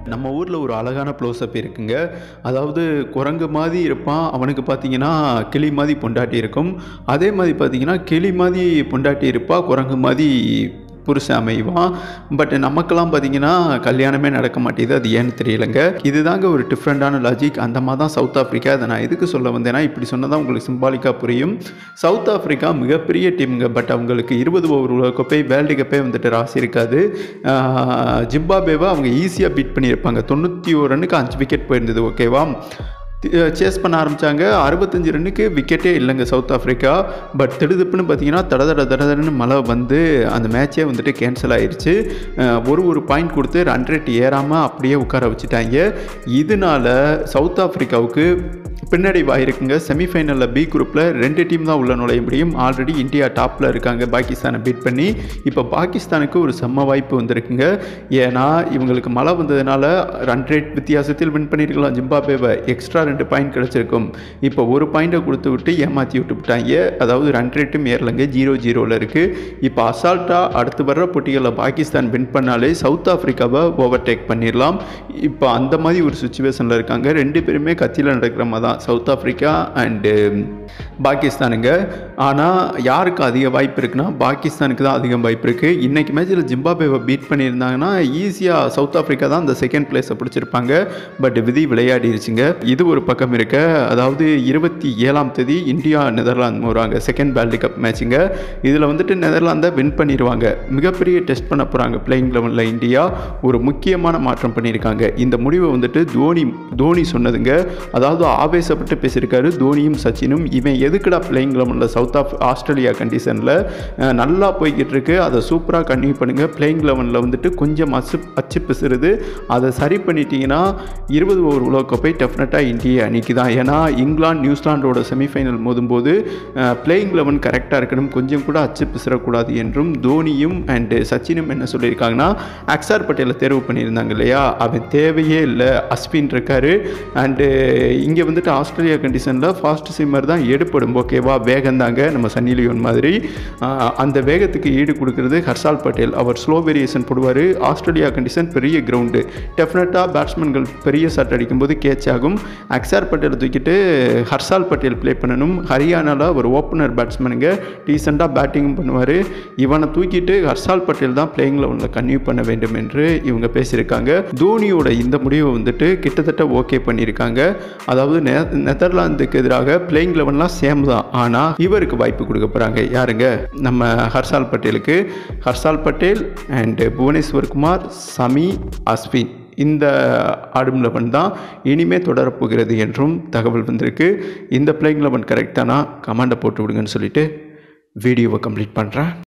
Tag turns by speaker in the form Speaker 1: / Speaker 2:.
Speaker 1: நம்ம ஊரில் ஒரு அழகான க்ளோஸ்அப் இருக்குங்க அதாவது குரங்கு மாதிரி இருப்பான் அவனுக்கு பார்த்தீங்கன்னா கிளி மாதிரி பொண்டாட்டி இருக்கும் அதே மாதிரி பார்த்தீங்கன்னா கிளி மாதிரி பொண்டாட்டி இருப்பா குரங்கு மாதிரி புருஷன் அமைவான் பட் நமக்கெல்லாம் பார்த்தீங்கன்னா கல்யாணமே நடக்க மாட்டேது அது ஏன்னு தெரியலங்க இதுதாங்க ஒரு டிஃப்ரெண்ட்டான லாஜிக் அந்த மாதிரி தான் சவுத் ஆஃப்ரிக்கா அதை நான் எதுக்கு சொல்ல வந்தேன்னா இப்படி சொன்னதான் உங்களுக்கு சிம்பாலிக்காக புரியும் சவுத் ஆஃப்ரிக்கா மிகப்பெரிய டீமுங்க பட் அவங்களுக்கு இருபது ஓவர் உலகக்கோப்பை வேர்ல்டு கப்பே வந்துட்டு ராசி இருக்காது ஆஹ் ஜிம்பாபேவை அவங்க ஈஸியாக பீட் பண்ணியிருப்பாங்க தொண்ணூற்றி ஒரு ரன்னுக்கு அஞ்சு விக்கெட் போயிருந்தது ஓகேவா சேஸ் பண்ண ஆரம்பித்தாங்க அறுபத்தஞ்சு ரன்னுக்கு விக்கெட்டே இல்லைங்க சவுத் ஆஃப்ரிக்கா பட் திடுதுப்புன்னு பார்த்தீங்கன்னா தட தட தட தடன்னு மழை வந்து அந்த மேட்சே வந்துட்டு கேன்சல் ஆயிருச்சு அஹ் ஒரு ஒரு பாயிண்ட் கொடுத்து ரன் ரேட் ஏறாமல் அப்படியே உட்கார வச்சுட்டாங்க இதனால சவுத் ஆஃப்ரிக்காவுக்கு பின்னடைவு ஆயிருக்குங்க செமிஃபைனலில் பி குரூப்பில் ரெண்டு டீம் தான் உள்ள நுழைய முடியும் ஆல்ரெடி இந்தியா டாப்பில் இருக்காங்க பாகிஸ்தானை பீட் பண்ணி இப்போ பாகிஸ்தானுக்கு ஒரு செம்ம வாய்ப்பு வந்திருக்குங்க ஏன்னா இவங்களுக்கு மழை வந்ததுனால ரன் ரேட் வித்தியாசத்தில் வின் பண்ணியிருக்கலாம் ஜிம்பாபேவை எக்ஸ்ட்ரா ரெண்டு பாயிண்ட் கிடச்சிருக்கும் இப்போ ஒரு பாயிண்ட்டை கொடுத்து விட்டு ஏமாற்றி விட்டு விட்டாங்க அதாவது ரன் ரேட்டும் ஏறலைங்க ஜீரோ ஜீரோவில் இருக்குது இப்போ அசால்ட்டாக அடுத்து வர்ற போட்டிகளில் பாகிஸ்தான் வின் பண்ணாலே சவுத் ஆஃப்ரிக்காவை ஓவர்டேக் பண்ணிடலாம் இப்போ அந்த மாதிரி ஒரு சுச்சுவேஷனில் இருக்காங்க ரெண்டு பேருமே கட்சியில் நடக்கிற மாதிரி தான் சவுத் ஆஃப்ரிக்கா அண்டு பாகிஸ்தானுங்க ஆனால் யாருக்கு அதிக வாய்ப்பு இருக்குன்னா பாகிஸ்தானுக்கு தான் அதிகம் வாய்ப்பு இருக்குது இன்றைக்கி மேட்ச்சில் ஜிம்பாபேவை பீட் பண்ணியிருந்தாங்கன்னா ஈஸியாக சவுத் ஆஃப்ரிக்கா தான் அந்த செகண்ட் பிளேஸை பிடிச்சிருப்பாங்க பட் விதி விளையாடிருச்சுங்க இது ஒரு பக்கம் இருக்க அதாவது இருபத்தி ஏழாம் தேதி இந்தியா நெதர்லாந்து வருவாங்க செகண்ட் வேர்ல்டு கப் மேட்சுங்க இதில் வந்துட்டு நெதர்லாந்தை வின் பண்ணிடுவாங்க மிகப்பெரிய டெஸ்ட் பண்ண போகிறாங்க பிளேயிங் லெவனில் இந்தியா ஒரு முக்கியமான மாற்றம் பண்ணியிருக்காங்க இந்த முடிவை வந்துட்டு தோனி தோனி சொன்னதுங்க அதாவது ஆவேசப்பட்டு பேசியிருக்காரு தோனியும் சச்சினும் இவன் எதுக்குடா பிளேயிங் லெவனில் சவுத் ஆஃப் ஆஸ்திரேலியா கண்டிஷனில் நல்லா போய்கிட்டு இருக்கு அதை சூப்பராக கன்டினியூ பண்ணுங்கள் பிளேயிங் லெவனில் வந்துட்டு கொஞ்சம் அச்சு அச்சு பிசுறுது அதை சரி பண்ணிட்டீங்கன்னா இருபது ஓவர் உலகக்கோப்பை டெஃபினட்டாக இந்திய அணிக்கு தான் ஏன்னா இங்கிலாந்து நியூசிலாண்டோட செமிஃபைனல் மோதும்போது பிளேயிங் லெவன் கரெக்டாக இருக்கணும் கொஞ்சம் கூட அச்சு பிசுறக்கூடாது என்றும் தோனியும் அண்டு சச்சினும் என்ன சொல்லியிருக்காங்கன்னா அக்ஸார் பட்டேலை தேர்வு பண்ணியிருந்தாங்க இல்லையா அவன் தேவையே இல்லை அஸ்வின் இருக்காரு அண்டு இங்கே வந்துட்டு ஆஸ்திரேலியா கண்டிஷனில் ஃபாஸ்ட் சிம்மர் தான் எடுப்படும் ஓகேவா வேகம் தாங்க நம்ம சன்னி லியோன் மாதிரி ஆஹ் அந்த வேகத்துக்கு ஈடு கொடுக்கறது ஹர்ஷால் பட்டேல் அவர் ஸ்லோ வேரியேஷன் போடுவார் ஆஸ்திரேலியா கண்டிஷன் பெரிய கிரவுண்டு டெஃபினட்டாக பேட்ஸ்மேன்கள் பெரிய ஷாட் அடிக்கும்போது கேட்ச் ஆகும் அக்ஸார் பட்டேலை தூக்கிட்டு ஹர்ஷால் பட்டேல் ப்ளே பண்ணணும் ஹரியானாவில் ஒரு ஓப்பனர் பேட்ஸ்மேனுங்க டீசெண்டாக பேட்டிங்கும் பண்ணுவார் இவனை தூக்கிட்டு ஹர்ஷால் பட்டேல் தான் பிளேயிங் லெவலில் கன்டினியூ பண்ண வேண்டும் என்று இவங்க பேசியிருக்காங்க தோனியோட இந்த முடிவை வந்துட்டு கிட்டத்தட்ட ஓகே பண்ணியிருக்காங்க அதாவது நெ நெதர்லாந்துக்கு எதிராக பிளேயிங் லெவன்லாம் சேம் தான் ஆனால் இவருக்கு வாய்ப்பு கொடுக்க போகிறாங்க யாருங்க நம்ம ஹர்ஷால் பட்டேலுக்கு ஹர்ஷால் பட்டேல் அண்டு புவனேஸ்வர் குமார் சமி அஸ்வின் இந்த ஆடும் லெவன் தான் இனிமே தொடரப்போகிறது என்றும் தகவல் வந்திருக்கு இந்த பிளேயிங் லெவன் கரெக்டானா கமாண்டை போட்டு விடுங்கன்னு சொல்லிட்டு வீடியோவை கம்ப்ளீட் பண்ணுறேன்